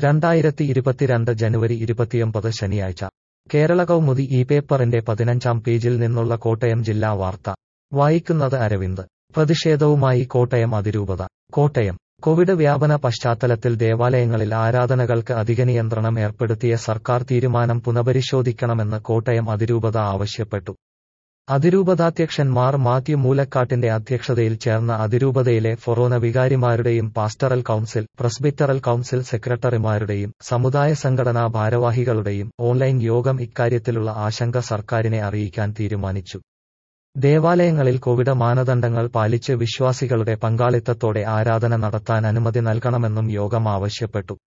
രണ്ടായിരത്തി ഇരുപത്തിരണ്ട് ജനുവരി ഇരുപത്തിയൊമ്പത് ശനിയാഴ്ച കേരള കൗമുദി ഈ പേപ്പറിന്റെ പതിനഞ്ചാം പേജിൽ നിന്നുള്ള കോട്ടയം ജില്ലാ വാർത്ത വായിക്കുന്നത് അരവിന്ദ് പ്രതിഷേധവുമായി കോട്ടയം അതിരൂപത കോട്ടയം കോവിഡ് വ്യാപന പശ്ചാത്തലത്തിൽ ദേവാലയങ്ങളിൽ ആരാധനകൾക്ക് അധിക നിയന്ത്രണം ഏർപ്പെടുത്തിയ സർക്കാർ തീരുമാനം പുനഃപരിശോധിക്കണമെന്ന് കോട്ടയം അതിരൂപത ആവശ്യപ്പെട്ടു അതിരൂപതാധ്യക്ഷൻ മാർ മാത്യു മൂലക്കാട്ടിന്റെ അധ്യക്ഷതയിൽ ചേർന്ന അതിരൂപതയിലെ ഫൊറോന വികാരിമാരുടെയും പാസ്റ്ററൽ കൗൺസിൽ പ്രസ്ബിറ്ററൽ കൗൺസിൽ സെക്രട്ടറിമാരുടെയും സമുദായ സംഘടനാ ഭാരവാഹികളുടെയും ഓൺലൈൻ യോഗം ഇക്കാര്യത്തിലുള്ള ആശങ്ക സർക്കാരിനെ അറിയിക്കാൻ തീരുമാനിച്ചു ദേവാലയങ്ങളിൽ കോവിഡ് മാനദണ്ഡങ്ങൾ പാലിച്ച് വിശ്വാസികളുടെ പങ്കാളിത്തത്തോടെ ആരാധന നടത്താൻ അനുമതി നൽകണമെന്നും യോഗം ആവശ്യപ്പെട്ടു